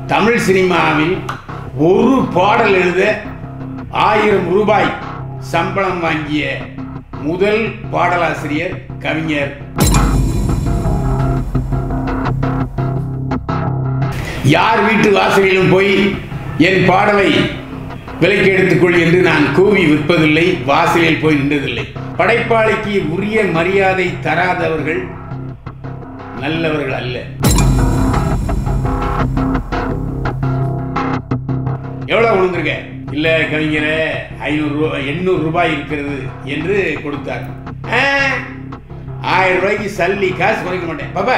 தமிழ் சினிமாவில் ஒரு பாடல் எழுத ஆயிரம் ரூபாய் சம்பளம் வாங்கிய முதல் பாடலாசிரியர் கவிஞர் யார் வீட்டு வாசலிலும் போய் என் பாடலை விலைக்கு எடுத்துக்கொள் என்று நான் கூவி விற்பதில்லை வாசலில் போய் நின்றதில்லை படைப்பாளிக்கு உரிய மரியாதை தராதவர்கள் நல்லவர்கள் அல்ல எவ்வளவு விழுந்திருக்க இல்ல கவிஞரே ஐநூறு ரூபாய் எண்ணூறு ரூபாய் இருக்கிறது என்று கொடுத்தார் ஆ, ஆயிரம் ரூபாய்க்கு சல்லி காசு குறைக்க மாட்டேன் பாப்பா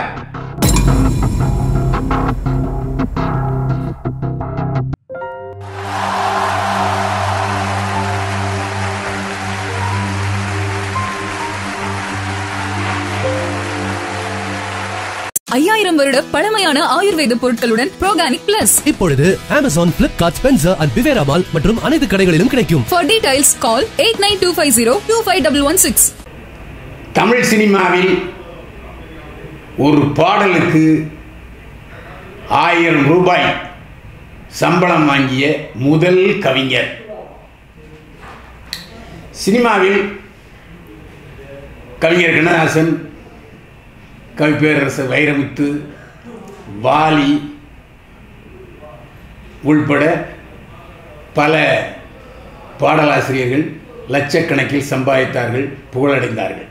ஐயாயிரம் வருட பழமையான ஆயுர்வேத பொருட்களுடன் ப்ரோகானிக் பிளஸ் இப்பொழுது அமேசான் பிளிப்கார்ட் ஸ்பென்சர் அண்ட் பிவேரா மால் மற்றும் அனைத்து கடைகளிலும் கிடைக்கும் for details call eight nine two five zero two five double one six Tamil சினிமாவில் ஒரு பாடலுக்கு ஆயிரம் ரூபாய் சம்பளம் வாங்கிய முதல் கவிஞர் சினிமாவில் கவிஞர் கண்ணதாசன் கவிப்பேரரசர் வைரமுத்து வாலி உள்பட பல பாடலாசிரியர்கள் லட்சக்கணக்கில் சம்பாதித்தார்கள் புகழடைந்தார்கள்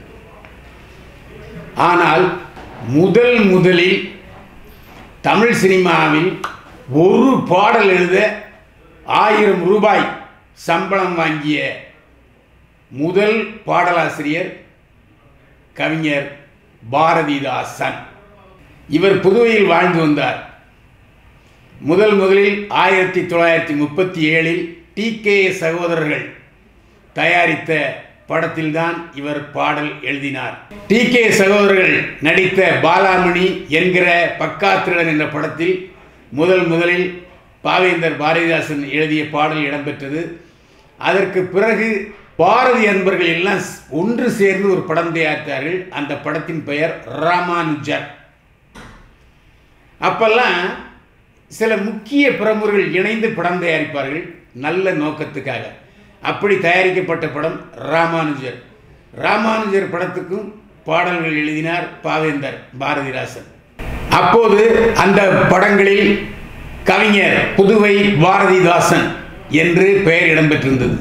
ஆனால் முதல் முதலில் தமிழ் சினிமாவில் ஒரு பாடல் எழுத ஆயிரம் ரூபாய் சம்பளம் வாங்கிய முதல் பாடலாசிரியர் கவிஞர் பாரதிதாசன் இவர் புதுவையில் வாழ்ந்து வந்தார் முதல் முதலில் ஆயிரத்தி தொள்ளாயிரத்தி முப்பத்தி ஏழில் டி கே சகோதரர்கள் தயாரித்த படத்தில்தான் இவர் பாடல் எழுதினார் டி கே சகோதரர்கள் நடித்த பாலாமணி என்கிற பக்காத்திரன் என்ற படத்தில் முதல் முதலில் பாவேந்தர் பாரதிதாசன் எழுதிய பாடல் இடம்பெற்றது அதற்கு பிறகு பாரதி அன்பர்கள் எல்லாம் ஒன்று சேர்ந்து ஒரு படம் தயாரித்தார்கள் அந்த படத்தின் பெயர் ராமானுஜர் அப்பெல்லாம் சில முக்கிய பிரமுகர்கள் இணைந்து படம் தயாரிப்பார்கள் நல்ல நோக்கத்துக்காக அப்படி தயாரிக்கப்பட்ட படம் ராமானுஜர் ராமானுஜர் படத்துக்கும் பாடல்கள் எழுதினார் பாவேந்தர் பாரதிதாசன் அப்போது அந்த படங்களில் கவிஞர் புதுவை பாரதிதாசன் என்று பெயர் இடம்பெற்றிருந்தது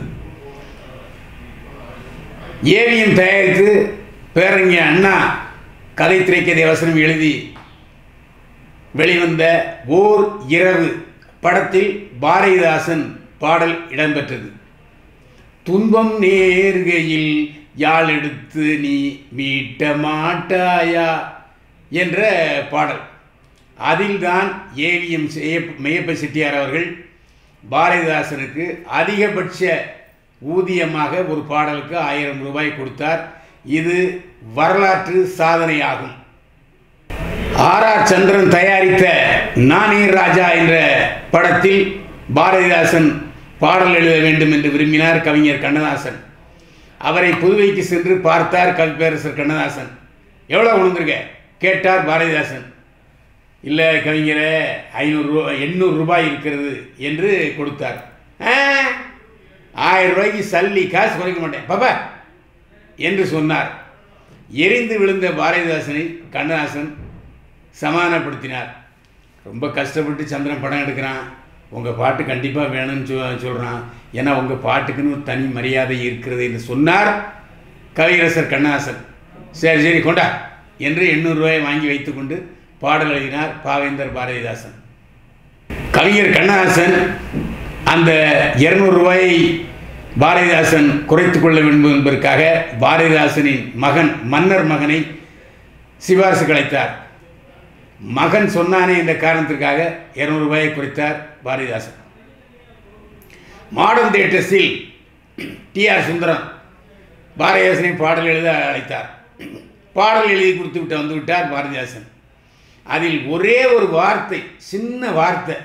ஏவிஎம் தயாரித்து பேரறிஞர் அண்ணா கதை திரைக்கதை வசனம் எழுதி வெளிவந்த ஓர் இரவு படத்தில் பாரதிதாசன் பாடல் இடம்பெற்றது துன்பம் நேர்கையில் யாழ் எடுத்து நீ மீட்ட மாட்டாயா என்ற பாடல் அதில்தான் ஏவிஎம் மெய்யப்ப செட்டியார் அவர்கள் பாரதிதாசனுக்கு அதிகபட்ச ஊதியமாக ஒரு பாடலுக்கு ஆயிரம் ரூபாய் கொடுத்தார் இது வரலாற்று சாதனையாகும் ஆர் ஆர் சந்திரன் தயாரித்த நானே ராஜா என்ற படத்தில் பாரதிதாசன் பாடல் எழுத வேண்டும் என்று விரும்பினார் கவிஞர் கண்ணதாசன் அவரை புதுவைக்கு சென்று பார்த்தார் கவிப்பேரரசர் கண்ணதாசன் எவ்வளோ உணர்ந்திருக்க கேட்டார் பாரதிதாசன் இல்லை கவிஞரே ஐநூறு ரூபா எண்ணூறு ரூபாய் இருக்கிறது என்று கொடுத்தார் ஆ, ஆயிரம் ரூபாய்க்கு சல்லி காசு குறைக்க மாட்டேன் பாப்பா என்று சொன்னார் எரிந்து விழுந்த பாரதிதாசனை கண்ணதாசன் சமாதானப்படுத்தினார் ரொம்ப கஷ்டப்பட்டு சந்திரன் படம் எடுக்கிறான் உங்கள் பாட்டு கண்டிப்பாக வேணும்னு சொ சொல்கிறான் ஏன்னா உங்கள் பாட்டுக்குன்னு ஒரு தனி மரியாதை இருக்கிறது என்று சொன்னார் கவியரசர் கண்ணதாசன் சரி சரி கொண்டா என்று எண்ணூறு ரூபாயை வாங்கி வைத்துக்கொண்டு பாடல் எழுதினார் பாவேந்தர் பாரதிதாசன் கவிஞர் கண்ணதாசன் அந்த இருநூறு ரூபாயை பாரதிதாசன் குறைத்துக் கொள்ள வேண்டும் என்பதற்காக பாரதிதாசனின் மகன் மன்னர் மகனை சிபாரிசு அழைத்தார் மகன் சொன்னானே என்ற காரணத்திற்காக இருநூறு ரூபாயை குறைத்தார் பாரதிதாசன் மாடர்ன் தேட்டர்ஸில் டி ஆர் சுந்தரம் பாரதிதாசனை பாடல் எழுத அழைத்தார் பாடல் எழுதி கொடுத்து விட்டு வந்து விட்டார் பாரதிதாசன் அதில் ஒரே ஒரு வார்த்தை சின்ன வார்த்தை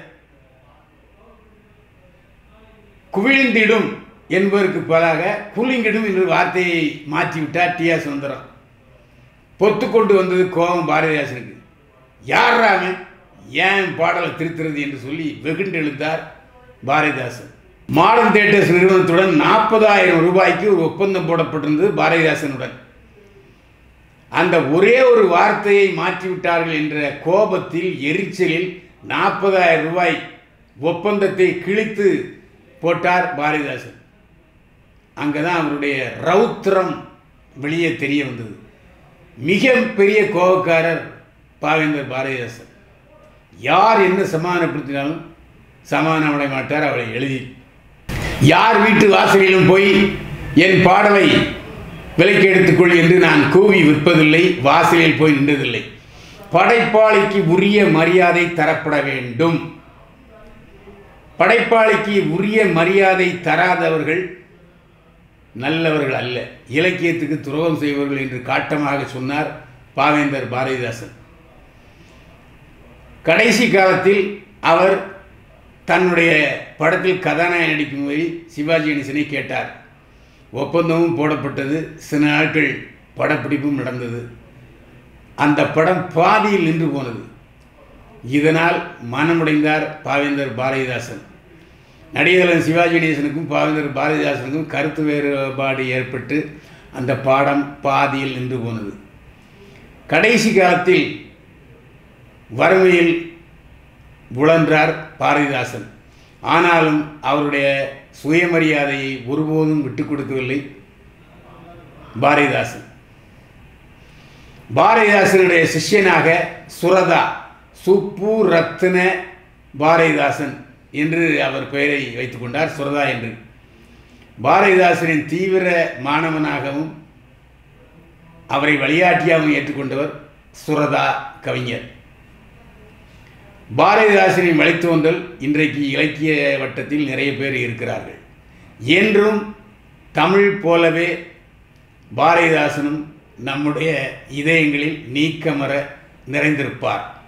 குவிழ்ந்திடும் என்பதற்கு பதிலாக குலுங்கிடும் என்ற வார்த்தையை மாற்றிவிட்டார் டி ஆர் சுந்தரம் பொத்து கொண்டு வந்தது கோபம் பாரதிதாசனுக்கு யாரா அவன் ஏன் பாடலை திருத்துறது என்று சொல்லி வெகுண்டு எழுந்தார் பாரதிதாசன் மாடர்ன் தியேட்டர்ஸ் நிறுவனத்துடன் நாற்பதாயிரம் ரூபாய்க்கு ஒரு ஒப்பந்தம் போடப்பட்டிருந்தது பாரதிதாசனுடன் அந்த ஒரே ஒரு வார்த்தையை மாற்றிவிட்டார்கள் என்ற கோபத்தில் எரிச்சலில் நாற்பதாயிரம் ரூபாய் ஒப்பந்தத்தை கிழித்து போட்டார் பாரதிதாசன் அங்கே தான் அவருடைய ரௌத்திரம் வெளியே தெரிய வந்தது மிக பெரிய கோபக்காரர் பாவேந்தர் பாரதிதாசன் யார் என்ன சமாதானப்படுத்தினாலும் சமாதானம் அடைய மாட்டார் அவளை எழுதி யார் வீட்டு வாசலிலும் போய் என் பாடலை விலைக்கு எடுத்துக்கொள் என்று நான் கூவி விற்பதில்லை வாசலில் போய் நின்றதில்லை படைப்பாளிக்கு உரிய மரியாதை தரப்பட வேண்டும் படைப்பாளிக்கு உரிய மரியாதை தராதவர்கள் நல்லவர்கள் அல்ல இலக்கியத்துக்கு துரோகம் செய்வர்கள் என்று காட்டமாக சொன்னார் பாவேந்தர் பாரதிதாசன் கடைசி காலத்தில் அவர் தன்னுடைய படத்தில் கதாநாயகன் நடிக்கும்போது சிவாஜி கணேசனை கேட்டார் ஒப்பந்தமும் போடப்பட்டது சில நாட்கள் படப்பிடிப்பும் நடந்தது அந்த படம் பாதியில் நின்று போனது இதனால் மனமுடைந்தார் பாவேந்தர் பாரதிதாசன் நடிகர் சிவாஜி கணேசனுக்கும் பாவேந்தர் பாரதிதாசனுக்கும் கருத்து வேறுபாடு ஏற்பட்டு அந்த பாடம் பாதியில் நின்று போனது கடைசி காலத்தில் வறுமையில் உழன்றார் பாரதிதாசன் ஆனாலும் அவருடைய சுயமரியாதையை ஒருபோதும் விட்டுக் கொடுக்கவில்லை பாரதிதாசன் பாரதிதாசனுடைய சிஷ்யனாக சுரதா சுப்பு ரத்ன பாரதிதாசன் என்று அவர் பெயரை வைத்துக்கொண்டார் சுரதா என்று பாரதிதாசனின் தீவிர மாணவனாகவும் அவரை வழிகாட்டியாகவும் ஏற்றுக்கொண்டவர் சுரதா கவிஞர் பாரதிதாசனின் வழித்தோன்றல் இன்றைக்கு இலக்கிய வட்டத்தில் நிறைய பேர் இருக்கிறார்கள் என்றும் தமிழ் போலவே பாரதிதாசனும் நம்முடைய இதயங்களில் நீக்கமர நிறைந்திருப்பார்